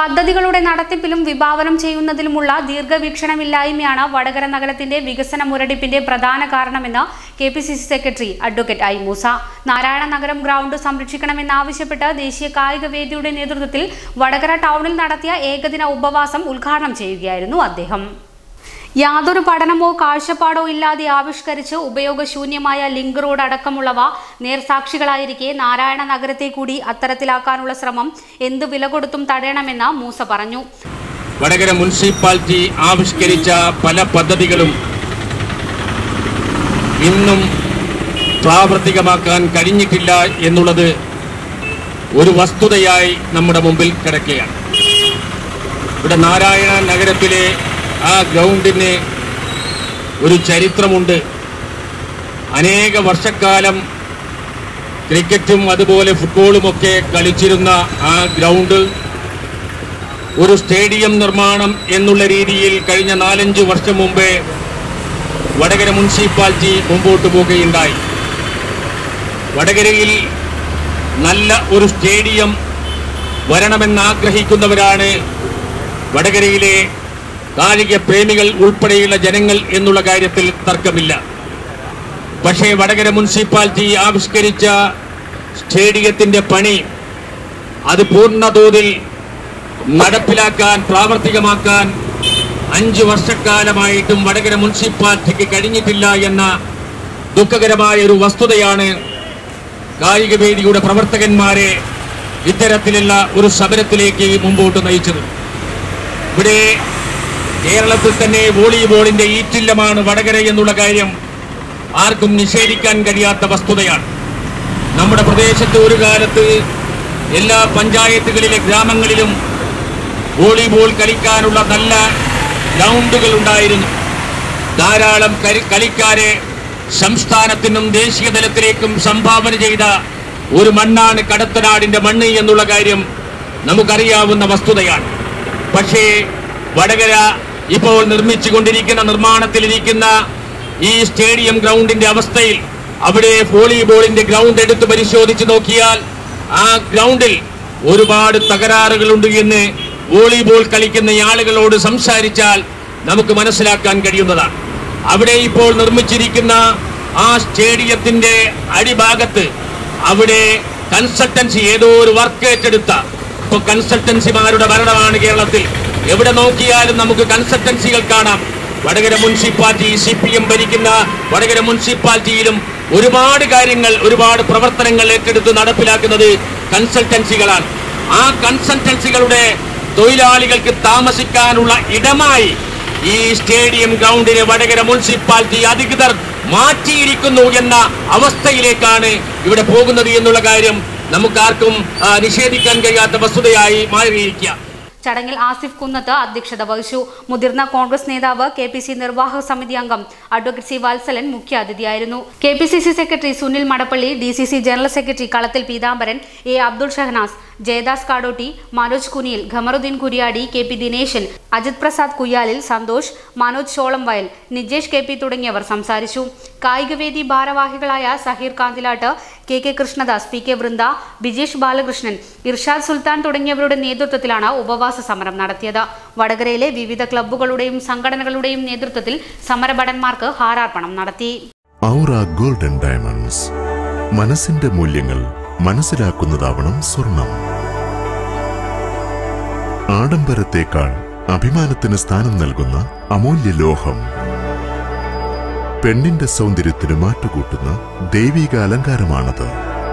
പദ്ധതികളുടെ നടത്തിപ്പിലും വിഭാവനം ചെയ്യുന്നതിലുമുള്ള ദീർഘവീക്ഷണമില്ലായ്മയാണ് വടകര നഗരത്തിന്റെ വികസന മുരടിപ്പിന്റെ പ്രധാന കാരണമെന്ന് K P C C secretary advocate I Moosa Narayana Nagaram ground സംരക്ഷിക്കണമെന്നാവശ്യപ്പെട്ട് ദേശീയ കായിക വേദിയുടെ നേതൃത്വത്തിൽ വടകര ടൗണിൽ നടത്തിയ ഏകദിന ഉപവാസം ഉദ്ഘാടനം ചെയ്യുകയായിരുന്നു അദ്ദേഹം യാതൊരു പഠനമോ കാഴ്ചപ്പാടോ ഇല്ലാതെ ആവിഷ്കരിച്ച് ഉപയോഗശൂന്യമായ ലിങ്ക് റോഡ് അടക്കമുള്ളവ നേർസാക്ഷികളായിരിക്കെ നാരായണ നഗരത്തെ കൂടി അത്തരത്തിലാക്കാനുള്ള ശ്രമം എന്ത് വില കൊടുത്തും തടയണമെന്ന് മൂസ പറഞ്ഞു വടകര മുനിസിപ്പാലിറ്റി ആവിഷ്കരിച്ച പല പദ്ധതികളും ഇന്നും പ്രാവർത്തികമാക്കാൻ കഴിഞ്ഞിട്ടില്ല എന്നുള്ളത് ഒരു വസ്തുതയായി നമ്മുടെ മുമ്പിൽ കിടക്കുകയാണ് ഇവിടെ നാരായണ നഗരത്തിലെ ആ ഗ്രൗണ്ടിന് ഒരു ചരിത്രമുണ്ട് അനേക വർഷക്കാലം ക്രിക്കറ്റും അതുപോലെ ഫുട്ബോളുമൊക്കെ കളിച്ചിരുന്ന ആ ഗ്രൗണ്ട് ഒരു സ്റ്റേഡിയം നിർമ്മാണം എന്നുള്ള രീതിയിൽ കഴിഞ്ഞ നാലഞ്ച് വർഷം മുമ്പേ വടകര മുനിസിപ്പാലിറ്റി മുമ്പോട്ട് പോവുകയുണ്ടായി വടകരയിൽ നല്ല ഒരു സ്റ്റേഡിയം വരണമെന്ന് ആഗ്രഹിക്കുന്നവരാണ് വടകരയിലെ കായിക പ്രേമികൾ ഉൾപ്പെടെയുള്ള ജനങ്ങൾ എന്നുള്ള കാര്യത്തിൽ തർക്കമില്ല പക്ഷേ വടകര മുനിസിപ്പാലിറ്റി ആവിഷ്കരിച്ച സ്റ്റേഡിയത്തിന്റെ പണി അത് പൂർണ്ണതോതിൽ നടപ്പിലാക്കാൻ പ്രാവർത്തികമാക്കാൻ അഞ്ചു വർഷക്കാലമായിട്ടും വടകര മുനിസിപ്പാലിറ്റിക്ക് കഴിഞ്ഞിട്ടില്ല എന്ന ദുഃഖകരമായ ഒരു വസ്തുതയാണ് കായിക വേദിയുടെ പ്രവർത്തകന്മാരെ ഇത്തരത്തിലുള്ള ഒരു സമരത്തിലേക്ക് മുമ്പോട്ട് നയിച്ചത് ഇവിടെ കേരളത്തിൽ തന്നെ വോളിബോളിന്റെ ഈറ്റില്ലമാണ് വടകര എന്നുള്ള കാര്യം ആർക്കും നിഷേധിക്കാൻ കഴിയാത്ത വസ്തുതയാണ് നമ്മുടെ പ്രദേശത്ത് ഒരു കാലത്ത് എല്ലാ പഞ്ചായത്തുകളിലെ ഗ്രാമങ്ങളിലും വോളിബോൾ കളിക്കാനുള്ള നല്ല ഗ്രൗണ്ടുകൾ ഉണ്ടായിരുന്നു ധാരാളം കരി- കളിക്കാരെ സംസ്ഥാനത്തിനും ദേശീയ തലത്തിലേക്കും സംഭാവന ചെയ്ത ഒരു മണ്ണാണ് കടത്തനാടിന്റെ മണ്ണ് എന്നുള്ള കാര്യം നമുക്കറിയാവുന്ന വസ്തുതയാണ് പക്ഷേ വടകര ഇപ്പോൾ നിർമ്മിച്ചുകൊണ്ടിരിക്കുന്ന നിർമ്മാണത്തിലിരിക്കുന്ന ഈ സ്റ്റേഡിയം ഗ്രൗണ്ടിന്റെ അവസ്ഥയിൽ അവിടെ വോളിബോളിന്റെ ഗ്രൗണ്ട് എടുത്ത് പരിശോധിച്ച് നോക്കിയാൽ ആ ഗ്രൗണ്ടിൽ ഒരുപാട് തകരാറുകളുണ്ട് എന്ന് വോളിബോൾ കളിക്കുന്ന ആളുകളോട് സംസാരിച്ചാൽ നമുക്ക് മനസ്സിലാക്കാൻ കഴിയുന്നതാണ് അവിടെ ഇപ്പോൾ നിർമ്മിച്ചിരിക്കുന്ന ആ സ്റ്റേഡിയത്തിന്റെ അടിഭാഗത്ത് അവിടെ കൺസൾട്ടൻസി ഏതോ ഒരു വർക്ക് ഏറ്റെടുത്ത ഇപ്പൊ കൺസൾട്ടൻസിമാരുടെ ഭരണമാണ് കേരളത്തിൽ എവിടെ നോക്കിയാലും നമുക്ക് കൺസൾട്ടൻസികൾ കാണാം Vadakara municipality C P M ഭരിക്കുന്ന വടകര മുനിസിപ്പാലിറ്റിയിലും ഒരുപാട് കാര്യങ്ങൾ ഒരുപാട് പ്രവർത്തനങ്ങൾ ഏറ്റെടുത്ത് നടപ്പിലാക്കുന്നത് കൺസൾട്ടൻസികളാണ് ആ കൺസൾട്ടൻസികളുടെ തൊഴിലാളികൾക്ക് താമസിക്കാനുള്ള ഇടമായി ഈ സ്റ്റേഡിയം ഗ്രൗണ്ടിനെ വടകര മുനിസിപ്പാലിറ്റി അധികൃതർ മാറ്റിയിരിക്കുന്നു എന്ന അവസ്ഥയിലേക്കാണ് ഇവിടെ പോകുന്നത് എന്നുള്ള കാര്യം നമുക്കാർക്കും ആ, നിഷേധിക്കാൻ കഴിയാത്ത വസ്തുതയായി മാറിയിരിക്കുക ചടങ്ങിൽ ആസിഫ് കുന്നത്ത് അധ്യക്ഷത വഹിച്ചു മുതിർന്ന കോൺഗ്രസ് നേതാവ് കെ പി സി നിർവാഹക സമിതി അംഗം അഡ്വക്കേറ്റ് സി വത്സലൻ മുഖ്യാതിഥിയായിരുന്നു K P C C secretary Sunil Madappally D C C general secretary Kalathil Peethambaran A Abdul Shahanas Jayadas Kadotti Manoj Kuniyil Khamaruddin Kuryadi K P Dineshan Ajith Prasad Kuyyalil Santhosh Manoj Cholam Vayal Nijesh K P തുടങ്ങിയവർ സംസാരിച്ചു കായികവേദി ഭാരവാഹികളായ Saheer Kanthilat K K Krishnadas P K Vrinda Bijesh Balakrishnan Irshad Sultan തുടങ്ങിയവരുടെ നേതൃത്വത്തിലാണ് ഉപവാസ സമരം നടത്തിയത് വടകരയിലെ വിവിധ ക്ലബ്ബുകളുടെയും സംഘടനകളുടെയും നേതൃത്വത്തിൽ സമരഭടന്മാർക്ക് ഹാരാർപ്പണം നടത്തി ഔറ ഗോൾഡൻ ഡയമണ്ട്സ് മനസ്സിന്റെ മൂല്യങ്ങൾ മനസ്സിലാക്കുന്നതാവണം സ്വർണം ആഡംബരത്തേക്കാൾ അഭിമാനത്തിന് സ്ഥാനം നൽകുന്ന അമൂല്യ ലോഹം പെണ്ണിന്റെ സൗന്ദര്യത്തിന് മാറ്റുകൂട്ടുന്ന ദൈവിക അലങ്കാരമാണത്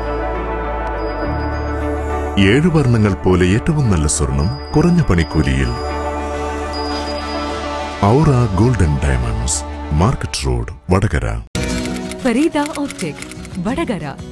ഏഴു വർണ്ണങ്ങൾ പോലെ ഏറ്റവും നല്ല സ്വർണം കുറഞ്ഞ പണിക്കൂലിയിൽ Aura golden diamonds market road Vadakara Fareeda optic Vadakara